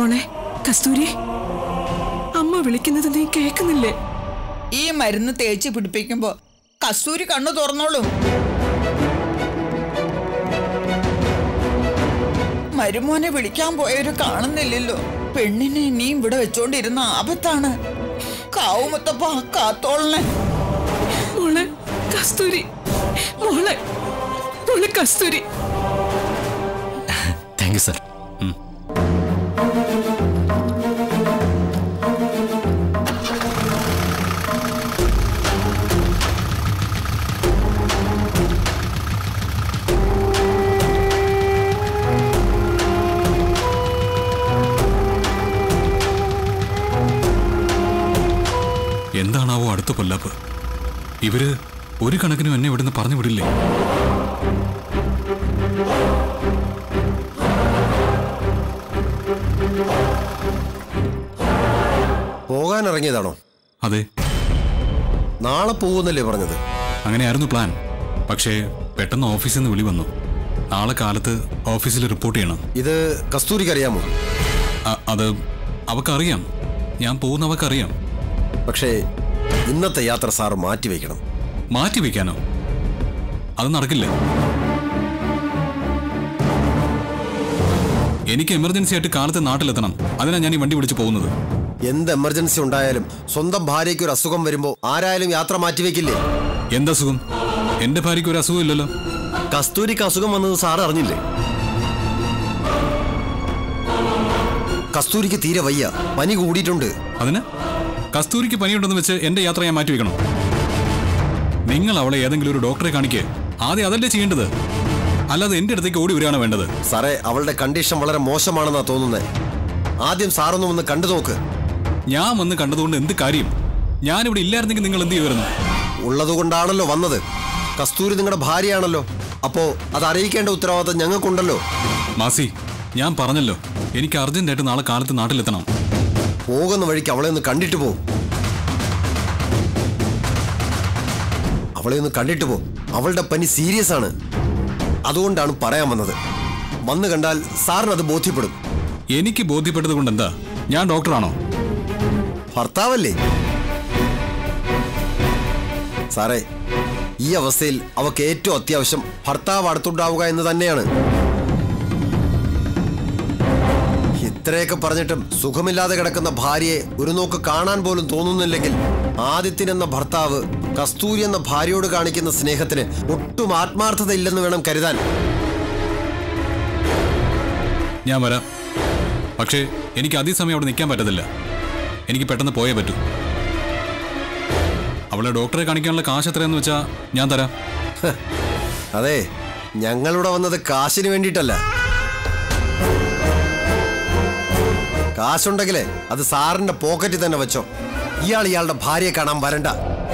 മോളെ കസ്തൂരി അമ്മ വിളിക്കുന്നത് നീ കേൾക്കുന്നില്ലേ ഈ മരുന്ന് തേച്ച് പിടിപ്പിക്കുമ്പോ കസ്തൂരി കണ്ണു തുറന്നോളും മരുമോനെ വിളിക്കാൻ പോയവര് കാണുന്നില്ലല്ലോ പെണ്ണിനെ ഇനിയും ഇവിടെ വെച്ചോണ്ടിരുന്ന ആപത്താണ് കാവുമത്തപ്പ കാത്തോളനെ മോളെ കസ്തൂരി മോളെ മോളെ കസ്തൂരി താങ്ക് യു സർ എന്താണാവോ അടുത്ത പൊല്ലാപ്പ് ഇവര് ഒരു കണക്കിനും എന്നെ ഇവിടുന്ന് പറഞ്ഞു വിടില്ലേ പോകാൻ ഇറങ്ങിയതാണോ അതെ നാളെ പോകുന്നല്ലേ പറഞ്ഞത് അങ്ങനെയായിരുന്നു പ്ലാൻ പക്ഷേ പെട്ടെന്ന് ഓഫീസിൽ നിന്ന് വിളി വന്നു നാളെ കാലത്ത് ഓഫീസിൽ റിപ്പോർട്ട് ചെയ്യണം ഇത് കസ്തൂരിക്ക് അറിയാമോ അ- അത് അവക്കറിയാം ഞാൻ പോകുന്ന അവക്കറിയാം പക്ഷേ ഇന്നത്തെ യാത്ര സാർ മാറ്റിവെക്കണം മാറ്റി വയ്ക്കാനോ അത് നടക്കില്ല എനിക്ക് എമർജൻസി ആയിട്ട് കാലത്ത് നാട്ടിലെത്തണം അതിനാ ഞാൻ ഈ വണ്ടി വിളിച്ച് പോകുന്നത് എന്ത് എമർജൻസി ഉണ്ടായാലും സ്വന്തം ഭാര്യയ്ക്ക് ഒരു അസുഖം വരുമ്പോൾ ആരായാലും യാത്ര മാറ്റിവെക്കില്ലേ എന്താ അസുഖം എന്റെ ഭാര്യയ്ക്ക് ഒരു അസുഖം ഇല്ലല്ലോ കസ്തൂരിക്ക് അസുഖം വന്നത് സാർ അറിഞ്ഞില്ലേ കസ്തൂരിക്ക് തീരെ വയ്യ പനി കൂടിയിട്ടുണ്ട് അതിന് കസ്തൂരിക്ക് പനിയുണ്ടെന്ന് വെച്ച് എന്റെ യാത്ര ഞാൻ മാറ്റി വെക്കണം നിങ്ങൾ അവളെ ഏതെങ്കിലും ഒരു ഡോക്ടറെ കാണിക്ക് ആദ്യം അതല്ലേ ചെയ്യേണ്ടത് അല്ലാതെ എന്റെ അടുത്തേക്ക് ഓടി വരികയാണ് വേണ്ടത് സാറേ അവളുടെ കണ്ടീഷൻ വളരെ മോശമാണെന്നാ തോന്നുന്നത് ആദ്യം സാറൊന്ന് വന്ന് കണ്ടു നോക്ക് ഞാൻ വന്ന് കണ്ടതുകൊണ്ട് എന്ത് കാര്യം ഞാനിവിടെ ഇല്ലായിരുന്നെങ്കിൽ നിങ്ങൾ എന്ത് ചെയ്യുമായിരുന്നു ഉള്ളതുകൊണ്ടാണല്ലോ വന്നത് കസ്തൂരി നിങ്ങളുടെ ഭാര്യയാണല്ലോ അപ്പോ അത് അറിയിക്കേണ്ട ഉത്തരവാദിത്തം ഞങ്ങൾക്കുണ്ടല്ലോ മാസി ഞാൻ പറഞ്ഞല്ലോ എനിക്ക് അർജന്റായിട്ട് നാളെ കാലത്ത് നാട്ടിലെത്തണം പോകുന്ന വഴിക്ക് അവളെ ഒന്ന് കണ്ടിട്ട് പോ അവളെ ഒന്ന് കണ്ടിട്ട് പോ അവളുടെ പനി സീരിയസ് ആണ് അതുകൊണ്ടാണ് പറയാൻ വന്നത് വന്നു കണ്ടാൽ സാറിന് അത് ബോധ്യപ്പെടും എനിക്ക് ബോധ്യപ്പെട്ടത് കൊണ്ട് എന്താ ഞാൻ ഡോക്ടറാണോ ഭർത്താവല്ലേ സാറേ ഈ അവസ്ഥയിൽ അവക്ക് ഏറ്റവും അത്യാവശ്യം ഭർത്താവ് അടുത്തുണ്ടാവുക എന്ന് തന്നെയാണ് ഇത്രയൊക്കെ പറഞ്ഞിട്ടും സുഖമില്ലാതെ കിടക്കുന്ന ഭാര്യയെ ഒരു നോക്ക് കാണാൻ പോലും തോന്നുന്നില്ലെങ്കിൽ ആദിത്യൻ എന്ന ഭർത്താവ് കസ്തൂരി എന്ന ഭാര്യയോട് കാണിക്കുന്ന സ്നേഹത്തിന് ഒട്ടും ആത്മാർത്ഥത ഇല്ലെന്ന് വേണം കരുതാൻ ഞാൻ വരാം പക്ഷേ എനിക്ക് അധിക സമയം അവിടെ നിൽക്കാൻ പറ്റത്തില്ല എനിക്ക് പെട്ടെന്ന് പോയേ പറ്റൂ അവളെ ഡോക്ടറെ കാണിക്കാനുള്ള കാശ് എത്രയെന്ന് വെച്ചാൽ ഞാൻ തരാം അതെ ഞങ്ങളിവിടെ വന്നത് കാശിന് വേണ്ടിയിട്ടല്ല കാശുണ്ടെങ്കിലേ അത് സാറിന്റെ പോക്കറ്റിൽ തന്നെ വെച്ചോ ഇയാൾ ഇയാളുടെ ഭാര്യയെ കാണാൻ വരണ്ട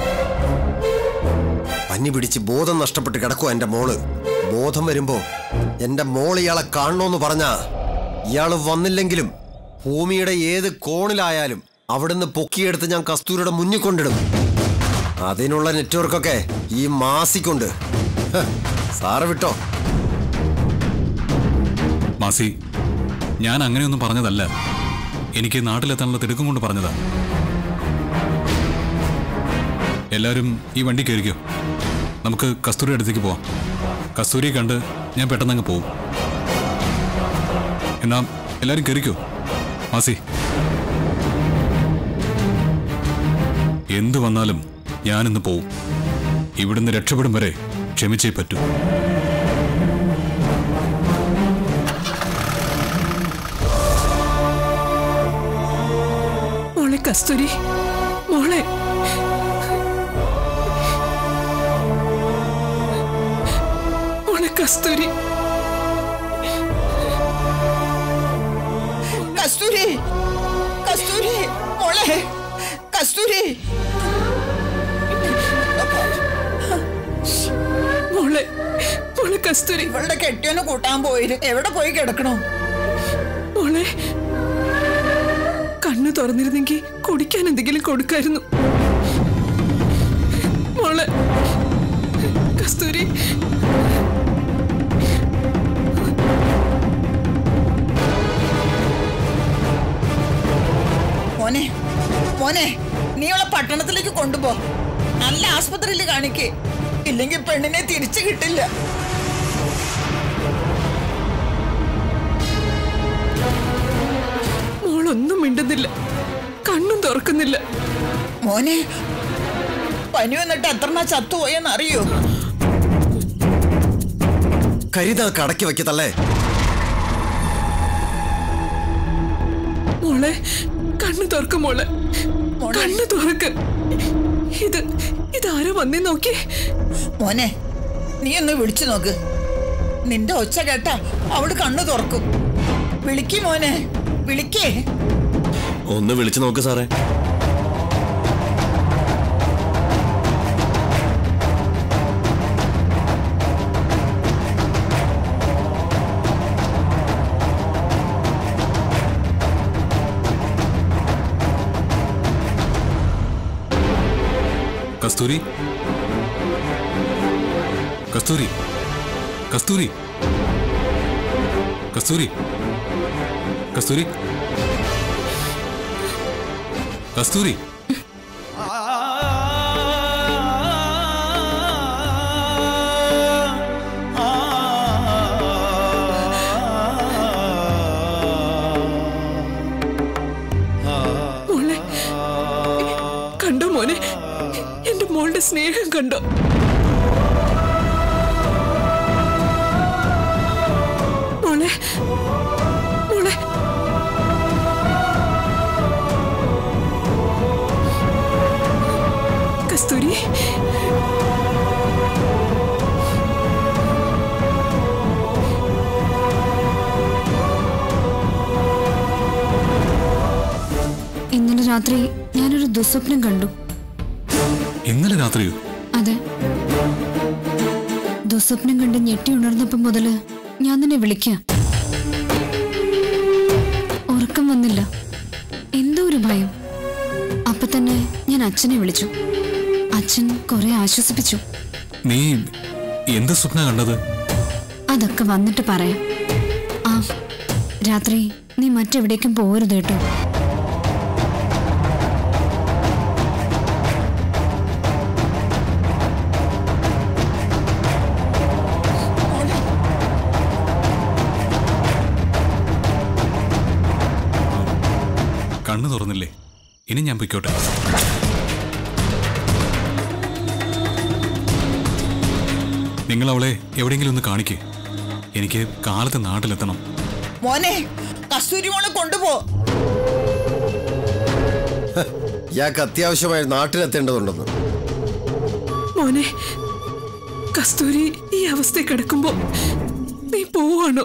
പനി പിടിച്ച് ബോധം നഷ്ടപ്പെട്ട് കിടക്കുവാ എന്റെ മോള് ബോധം വരുമ്പോ എന്റെ മോൾ ഇയാളെ കാണണോന്ന് പറഞ്ഞാ ഇയാള് വന്നില്ലെങ്കിലും ഭൂമിയുടെ ഏത് കോണിലായാലും അവിടുന്ന് പൊക്കിയെടുത്ത് ഞാൻ കസ്തൂരിയുടെ മുന്നിൽ കൊണ്ടിടും അതിനുള്ള നെറ്റ്വർക്കൊക്കെ ഈ മാസിക്കുണ്ട് ഹ്, സാറ് വിട്ടോ മാസി ഞാൻ അങ്ങനെയൊന്നും പറഞ്ഞതല്ല എനിക്ക് നാട്ടിലെത്താനുള്ള തിടുക്കം കൊണ്ട് പറഞ്ഞതാ എല്ലാവരും ഈ വണ്ടി കയറിക്കോ നമുക്ക് കസ്തൂരി അടുത്തേക്ക് പോവാം കസ്തൂരിയെ കണ്ട് ഞാൻ പെട്ടെന്നങ്ങ് പോവും എന്നാ എല്ലാവരും കയറിക്കോ മാസി എന്തു വന്നാലും ഞാനിന്ന് പോവും ഇവിടുന്ന് രക്ഷപ്പെടും വരെ ക്ഷമിച്ചേ പറ്റൂ മോളെ കസ്തൂരി മോളെ മോളെ കസ്തൂരി കസ്തൂരി കസ്തൂരി മോളെ കസ്തൂരി മോളെ മോളെ കസ്തൂരി ഇവളുടെ കെട്ടിയോനെ കൂട്ടാൻ പോയിര് എവിടെ പോയി കിടക്കണോ മോളെ കണ്ണു തുറന്നിരുന്നെങ്കിൽ കുടിക്കാൻ എന്തെങ്കിലും കൊടുക്കായിരുന്നു മോളെ കസ്തൂരി കൊണ്ടുപോ നല്ല ആസ്പത്രിയിൽ കാണിക്കേ ഇല്ലെങ്കിൽ പെണ്ണിനെ തിരിച്ചു കിട്ടില്ല മോളൊന്നും മിണ്ടുന്നില്ല കണ്ണും തുറക്കുന്നില്ല മോനെ പനി വന്നിട്ട് എത്രണ്ണ ചത്തുപോയെന്ന് അറിയോ കരുത കടക്കി വെക്കത്തല്ലേ മോളെ കണ്ണു തുറക്ക് മോളെ കണ്ണു തുറക്ക് ഇത് ഇതാരോ വന്നേ നോക്കി മോനെ നീ ഒന്ന് വിളിച്ചു നോക്ക് നിന്റെ ഒച്ച കേട്ടാ അവള് കണ്ണു തുറക്കും വിളിക്ക് മോനെ വിളിക്കേ ഒന്ന് വിളിച്ചു നോക്ക് സാറേ കസ്തൂരി കസ്തൂരി കസ്തൂരി കസ്തൂരി കസ്തൂരി കസ്തൂരി മോളെ കണ്ടോ മോനെ എന്റെ മോളുടെ സ്നേഹം കണ്ടോ മോളെ മോളെ കസ്തൂരി ഇന്നലെ രാത്രി ഞാനൊരു ദുസ്വപ്നം കണ്ടു ഇന്നലെ രാത്രിയോ അതെ ദുസ്വപ്നം കണ്ട് ഞെട്ടി ഉണർന്നപ്പം മുതല് ഞാൻ നിന്നെ വിളിക്ക ഉറക്കം വന്നില്ല എന്തോ ഒരു ഭയം അപ്പൊ തന്നെ ഞാൻ അച്ഛനെ വിളിച്ചു അച്ഛൻ കുറെ ആശ്വസിപ്പിച്ചു നീ എന്ത് സ്വപ്ന കണ്ടത് അതൊക്കെ വന്നിട്ട് പറയാം ആ രാത്രി നീ മറ്റെവിടേക്കും പോകരുത് കേട്ടോ കണ്ണു തുറന്നില്ലേ ഇനി ഞാൻ പൊയ്ക്കോട്ടെ നിങ്ങൾ അവളെ എവിടെയെങ്കിലും ഒന്ന് കാണിക്കേ എനിക്ക് കാലത്ത് നാട്ടിലെത്തണം മോനെ കസ്തൂരി മോളെ കൊണ്ടുപോ ഇയാൾക്ക് അത്യാവശ്യമായി നാട്ടിലെത്തേണ്ടതുണ്ടെന്ന് മോനെ കസ്തൂരി ഈ അവസ്ഥയിൽ കിടക്കുമ്പോ നീ പോവാണോ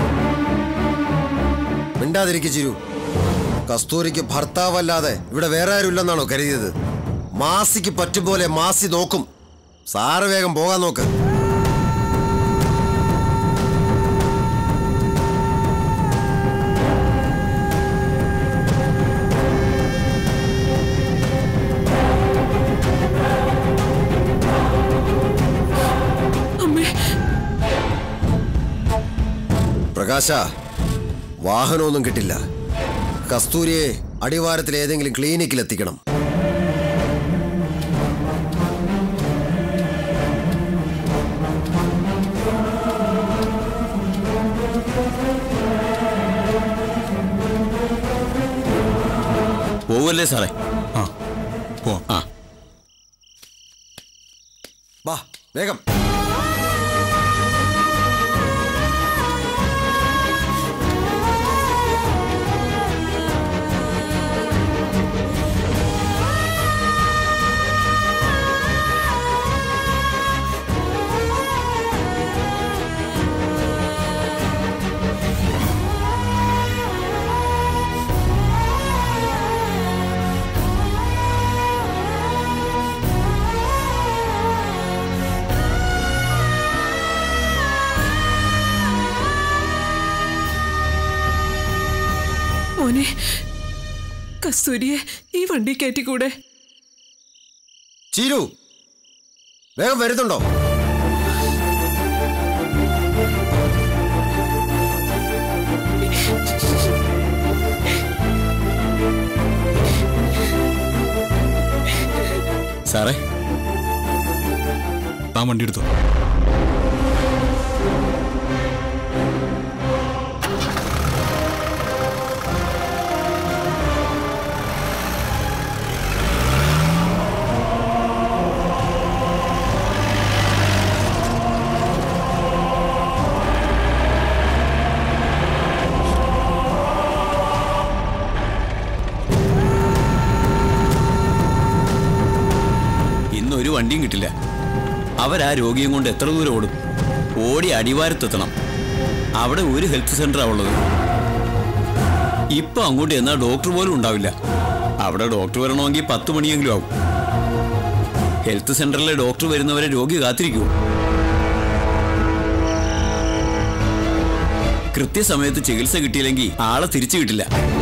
മിണ്ടാതിരിക്കു ചിരു കസ്തൂരിക്ക് ഭർത്താവല്ലാതെ ഇവിടെ വേറെ ആരുമില്ലെന്നാണോ കരുതിയത് മാസിക്ക് പറ്റും പോലെ മാസി നോക്കും സാറ് വേഗം പോകാൻ നോക്ക് അമ്മേ പ്രകാശ വാഹനമൊന്നും കിട്ടില്ല കസ്തൂരിയെ അടിവാരത്തിൽ ഏതെങ്കിലും ക്ലിനിക്കിൽ എത്തിക്കണം പോവല്ലേ സാറേ ആ പോ ആ വാ വേഗം മോനെ കസ്തൂരിയെ ഈ വണ്ടി കയറ്റിക്കൂടെ ചീരു വേഗം വരുന്നുണ്ടോ സാറേ താൻ വണ്ടി എടുത്തു ഇന്ന് ഒരു വണ്ടിയും കിട്ടില്ല അവരാ രോഗിയും കൊണ്ട് എത്ര ദൂരം ഓടും ഓടി അടിവാരത്തെത്തണം അവിടെ ഒരു ഹെൽത്ത് സെന്ററാ ഉള്ളത് ഇപ്പൊ അങ്ങോട്ട് എന്നാൽ ഡോക്ടർ പോലും ഉണ്ടാവില്ല അവിടെ ഡോക്ടർ വരണമെങ്കിൽ പത്ത് മണിയെങ്കിലും ആവും ഹെൽത്ത് സെന്ററിലെ ഡോക്ടർ വരുന്നവരെ രോഗി കാത്തിരിക്കൂ കൃത്യസമയത്ത് ചികിത്സ കിട്ടിയില്ലെങ്കിൽ ആളെ തിരിച്ചു കിട്ടില്ല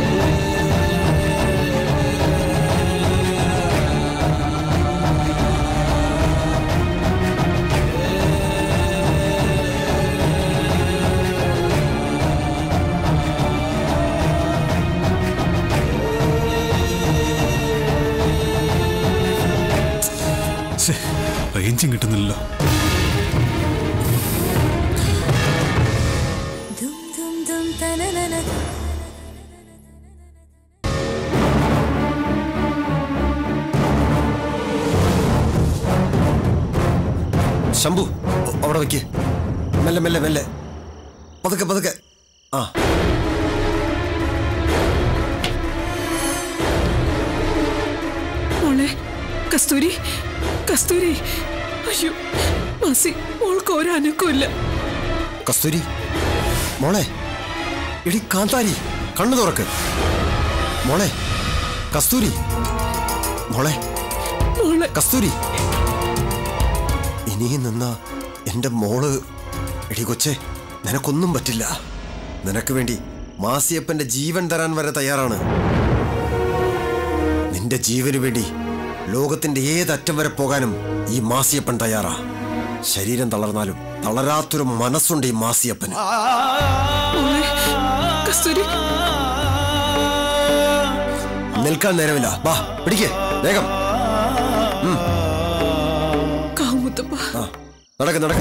റേഞ്ചും കിട്ടുന്നില്ലല്ലോ ശംഭു അവിടെ വെക്ക് മെല്ലെ മെല്ലെ മെല്ലെ പതുക്കെ പതുക്കെ ആ മോളെ കസ്തൂരി കസ്തൂരി അയ്യോ മാസി മോൾക്ക് ഒരു അനക്കമില്ല കസ്തൂരി മോളെ എടി കാന്താരി കണ്ണു തുറക്ക് മോളെ കസ്തൂരി മോളെ മോളെ കസ്തൂരി ഇനിയും നിന്ന എന്റെ മോള് എടി കൊച്ചെ നിനക്കൊന്നും പറ്റില്ല നിനക്ക് വേണ്ടി മാസിയപ്പന്റെ ജീവൻ തരാൻ വരെ തയ്യാറാണ് നിന്റെ ജീവന് വേണ്ടി ലോകത്തിന്റെ ഏതറ്റം വരെ പോകാനും ഈ മാസിയപ്പൻ തയ്യാറാ ശരീരം തളർന്നാലും തളരാത്തൊരു മനസ്സുണ്ട് ഈ മാസിയപ്പന് മോളെ കസ്തൂരി നിൽക്കാൻ നേരമില്ല വാ പിടിക്കേ വേഗം കാമുത്തപ്പ ആ നടക്ക് നടക്ക്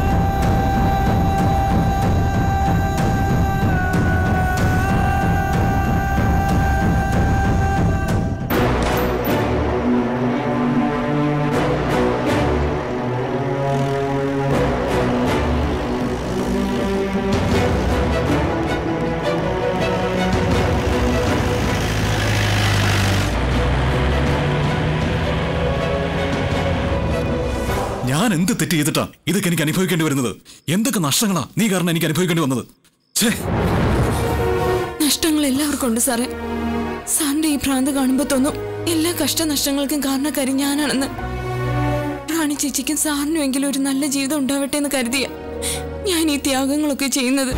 ഞാൻ എന്ത് തെറ്റ് ചെയ്തിട്ടാ ഇതൊക്കെ എനിക്ക് അനുഭവിക്കേണ്ടി വരുന്നത് എന്തൊക്കെ നഷ്ടങ്ങളാ നീ കാരണം എനിക്ക് അനുഭവിക്കേണ്ടി വന്നത് ഛേ നഷ്ടങ്ങൾ എല്ലാവർക്കും ഉണ്ട് സാറേ സാറിന്റെ ഈ ഭ്രാന്ത് കാണുമ്പോ തോന്നും എല്ലാ കഷ്ടനഷ്ടങ്ങൾക്കും കാരണക്കാരി ഞാനാണെന്ന് റാണി ചേച്ചിക്കും സാറിനും എങ്കിലും ഒരു നല്ല ജീവിതം ഉണ്ടാവട്ടെ എന്ന് കരുതിയ ഞാൻ ഈ ത്യാഗങ്ങളൊക്കെ ചെയ്യുന്നത്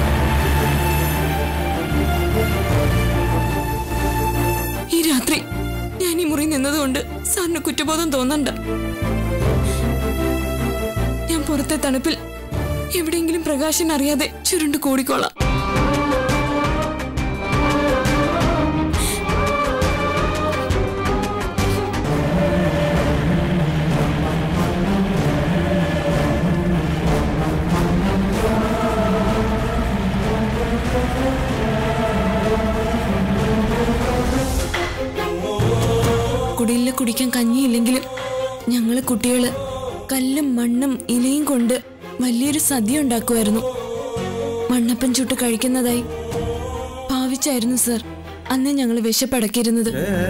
ഈ രാത്രി ഞാൻ ഈ മുറി നിന്നതുകൊണ്ട് സാറിന് കുറ്റബോധം തോന്നണ്ട ഞാൻ പുറത്തെ തണുപ്പിൽ എവിടെയെങ്കിലും പ്രകാശൻ അറിയാതെ ചുരുണ്ട് കൂടിക്കോളാം കുടിലിൽ കുടിക്കാൻ കഞ്ഞിയില്ലെങ്കിലും ഞങ്ങള് കുട്ടികള് കല്ലും മണ്ണും ഇലയും കൊണ്ട് വലിയൊരു സദ്യ ഉണ്ടാക്കുമായിരുന്നു മണ്ണപ്പൻ ചുട്ട് കഴിക്കുന്നതായി ഭാവിച്ചായിരുന്നു സർ അന്ന് ഞങ്ങൾ വിശപ്പടക്കിയിരുന്നത്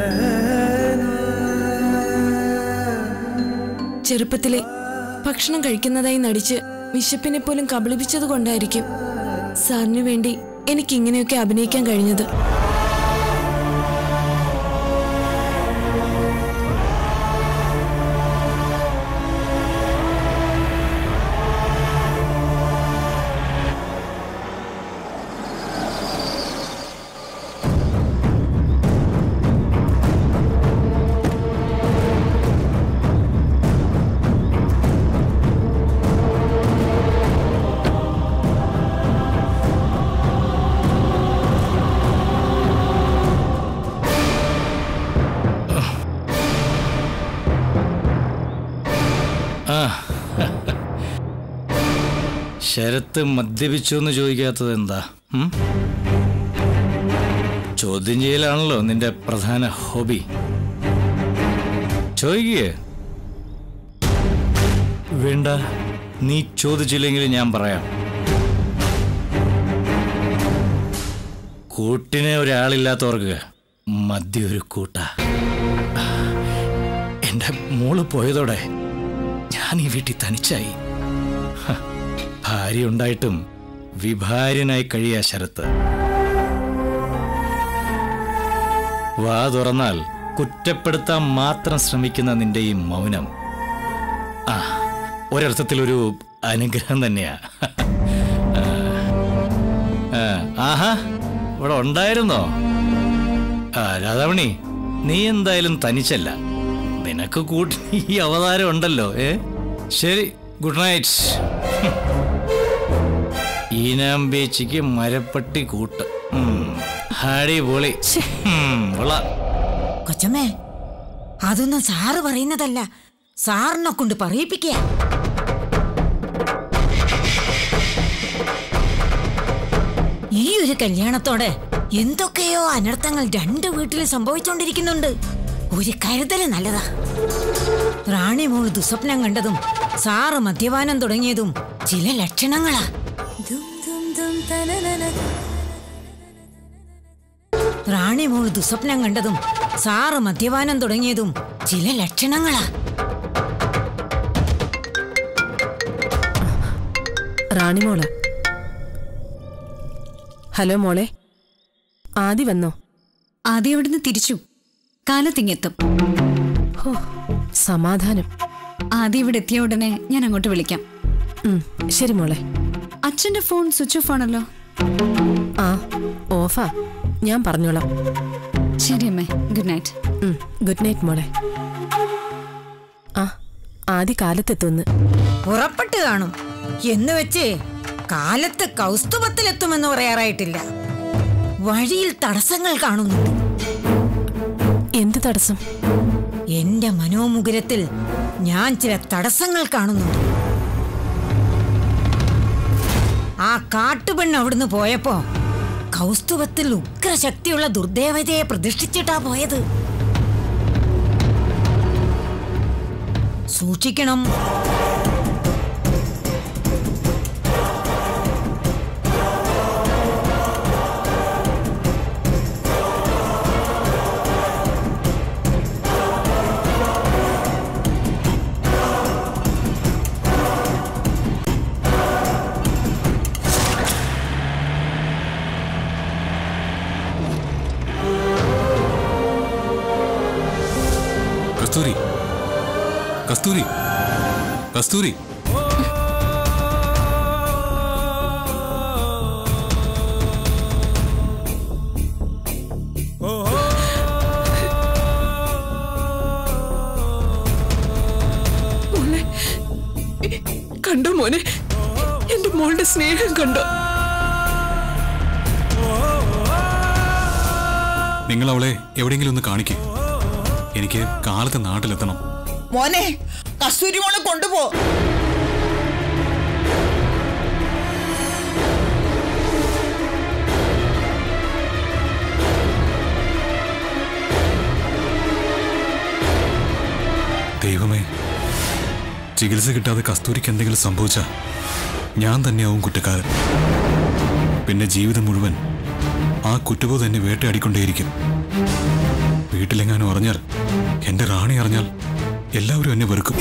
ചെറുപ്പത്തിലെ ഭക്ഷണം കഴിക്കുന്നതായി നടിച്ച് വിശപ്പിനെ പോലും കബളിപ്പിച്ചത് കൊണ്ടായിരിക്കും സാറിന് വേണ്ടി എനിക്ക് ഇങ്ങനെയൊക്കെ അഭിനയിക്കാൻ കഴിഞ്ഞത് ശരത്ത് മദ്യപിച്ചു എന്ന് ചോദിക്കാത്തത് എന്താ ഉം? ചോദ്യം ചെയ്യലാണല്ലോ നിന്റെ പ്രധാന ഹോബി ചോദിക്കേ വേണ്ട നീ ചോദിച്ചില്ലെങ്കിൽ ഞാൻ പറയാം കൂട്ടിനെ ഒരാളില്ലാത്തവർക്ക് മദ്യ ഒരു കൂട്ട എന്റെ മോള് പോയതോടെ ഞാൻ ഈ വീട്ടിൽ തനിച്ചായി ഹ, ഭാര്യ ഉണ്ടായിട്ടും വിഭാര്യനായി കഴിയാ ശരത്ത് വാ തുറന്നാൽ കുറ്റപ്പെടുത്താൻ മാത്രം ശ്രമിക്കുന്ന നിന്റെ ഈ മൗനം ആ ഒരർത്ഥത്തിലൊരു അനുഗ്രഹം തന്നെയാ ആ, ആഹാ ഇവിടെ ഉണ്ടായിരുന്നോ ആ രാധാമണി നീ എന്തായാലും തനിച്ചല്ല നിനക്ക് കൂട്ടി ഈ അവതാരം ഉണ്ടല്ലോ ഏ ശരി ഗുഡ് നൈറ്റ് ഈനാമ്പേച്ചിക്ക് മരപ്പട്ടി കൂട്ട് ഉം, അടിപൊളി ഉം, കൊള്ളാം. കൊച്ചമ്മേ അതൊന്നും സാറ് പറയുന്നതല്ല സാറിനെ കൊണ്ട് പറയിപ്പിക്കുക ഈ ഒരു കല്യാണത്തോടെ എന്തൊക്കെയോ അനർത്ഥങ്ങൾ രണ്ട് വീട്ടിൽ സംഭവിച്ചുകൊണ്ടിരിക്കുന്നുണ്ട് ഒരു കരുതല് നല്ലതാ റാണി മോള് ദുസ്വപ്നം കണ്ടതും സാറ് മദ്യപാനം തുടങ്ങിയതും ചില ലക്ഷണങ്ങളാ റാണി മോള് ദുസ്വപ്നം കണ്ടതും സാറ് മദ്യപാനം തുടങ്ങിയതും ചില ലക്ഷണങ്ങളാ റാണിമോള് ഹലോ മോളെ ആദി വന്നോ ആദ്യം അവിടുന്ന് തിരിച്ചു കാലത്തിങ്ങെത്തും ഹോ സമാധാനം ആദ്യം ഇവിടെ എത്തിയ ഉടനെ ഞാൻ അങ്ങോട്ട് വിളിക്കാം ഉം, ശരി മോളെ അച്ഛന്റെ ഫോൺ സ്വിച്ച് ഓഫ് ആണല്ലോ ആ ഓഫാ ഞാൻ പറഞ്ഞോളാം ശരി അമ്മേ ഗുഡ് നൈറ്റ് ഉം, ഗുഡ് നൈറ്റ് മോളെ ആ ആദി കാലത്തെത്തുന്ന് പുറപ്പെട്ട് കാണും എന്ന് വെച്ച് കാലത്ത് കൗസ്തുഭത്തിലെത്തുമെന്ന് പറയാറായിട്ടില്ല വഴിയിൽ തടസ്സങ്ങൾ കാണുന്നുണ്ട് എന്ത് തടസ്സം എന്റെ മനോമുകുരത്തിൽ ഞാൻ ചില തടസ്സങ്ങൾ കാണുന്നുണ്ട് ആ കാട്ടുപെണ്ണ് അവിടുന്ന് പോയപ്പോ കൗസ്തുഭത്തിൽ ഉഗ്രശക്തിയുള്ള ദുർദേവതയെ പ്രതിഷ്ഠിച്ചിട്ടാ പോയത് സൂക്ഷിക്കണം കസ്തൂരി കസ്തൂരി കസ്തൂരി മോനെ കണ്ടോ മോനെ എന്റെ മോളുടെ സ്നേഹം കണ്ടോ നിങ്ങൾ അവളെ എവിടെയെങ്കിലും ഒന്ന് കാണിക്കേ എനിക്ക് കാലത്ത് നാട്ടിലെത്തണം മോനെ കസ്തൂരി മോളെ കൊണ്ടുപോ ദൈവമേ ചികിത്സ കിട്ടാതെ കസ്തൂരിക്ക് എന്തെങ്കിലും സംഭവിച്ച ഞാൻ തന്നെയാവും കുറ്റക്കാരൻ പിന്നെ ജീവിതം മുഴുവൻ ആ കുറ്റബോധം എന്നെ വേട്ടയാടിക്കൊണ്ടേയിരിക്കും വീട്ടിലെങ്ങാനും അറിഞ്ഞാൽ എന്റെ റാണി അറിഞ്ഞാൽ എല്ലാവരും എന്നെ വെറുക്കും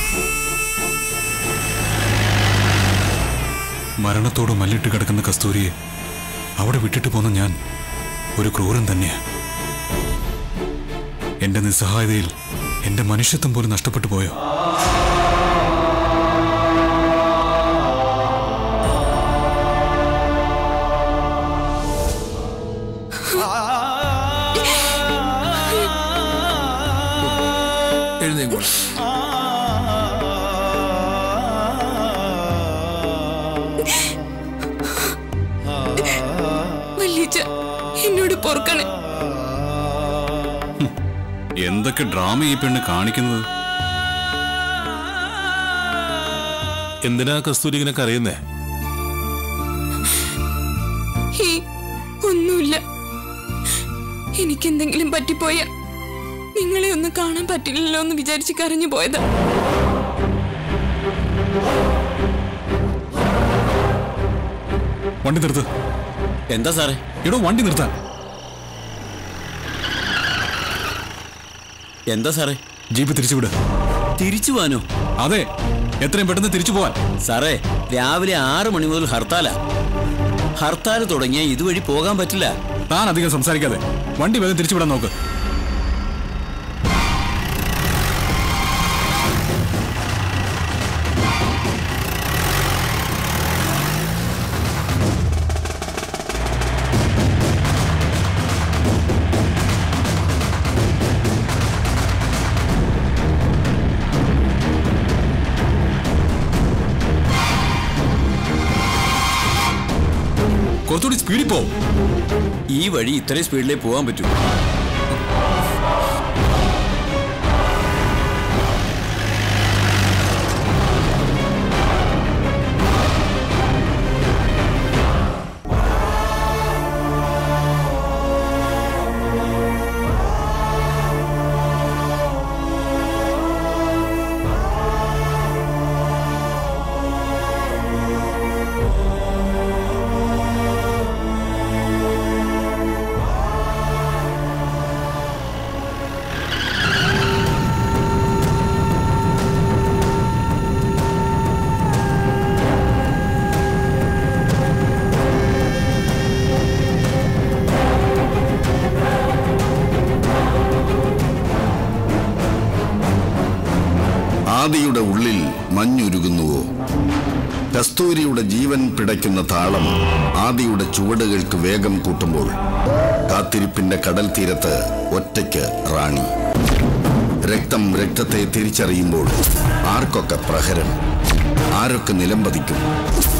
മരണത്തോട് മല്ലിട്ട് കിടക്കുന്ന കസ്തൂരിയെ അവിടെ വിട്ടിട്ട് പോന്ന ഞാൻ ഒരു ക്രൂരൻ തന്നെയാ എന്റെ നിസ്സഹായതയിൽ എന്റെ മനുഷ്യത്വം പോലും നഷ്ടപ്പെട്ടു പോയോ എഴുന്നേക്കോളൂ വല്യച്ഛ എന്നോട് പൊറുക്കണേ എന്തൊക്കെ ഡ്രാമ ഈ പെണ്ണ് കാണിക്കുന്നത് എന്തിനാ കസ്തൂരി ഇങ്ങനെ കരയുന്നേ ഒന്നുമില്ല എനിക്കെന്തെങ്കിലും പറ്റിപ്പോയ നിങ്ങളെ ഒന്ന് കാണാൻ പറ്റില്ലല്ലോ എന്ന് വിചാരിച്ച് കരഞ്ഞു പോയതാ വണ്ടി നിർത്ത് എന്താ സാറേ എടോ വണ്ടി നിർത്താൻ എന്താ സാറേ ജീപ്പ് തിരിച്ചുവിട് തിരിച്ചു പോവാനോ അതെ എത്രയും പെട്ടെന്ന് തിരിച്ചു പോവാൻ സാറേ രാവിലെ ആറ് മണി മുതൽ ഹർത്താലാ ഹർത്താൽ തുടങ്ങിയ ഇതുവഴി പോകാൻ പറ്റില്ല താൻ അധികം സംസാരിക്കാതെ വണ്ടി വേഗം തിരിച്ചുവിടാൻ നോക്ക് കുറച്ചുകൂടി സ്പീഡിൽ പോ ഈ വഴി ഇത്രയും സ്പീഡിലേ പോകാൻ പറ്റൂ ആദിയുടെ ഉള്ളിൽ മഞ്ഞുരുകുന്നുവോ കസ്തൂരിയുടെ ജീവൻ പിടയ്ക്കുന്ന താളം ആദിയുടെ ചുവടുകൾക്ക് വേഗം കൂട്ടുമ്പോൾ കാത്തിരിപ്പിന്റെ കടൽ തീരത്ത് ഒറ്റയ്ക്ക് റാണി രക്തം രക്തത്തെ തിരിച്ചറിയുമ്പോൾ ആർക്കൊക്കെ പ്രഹരം ആരൊക്കെ നിലംപതിക്കും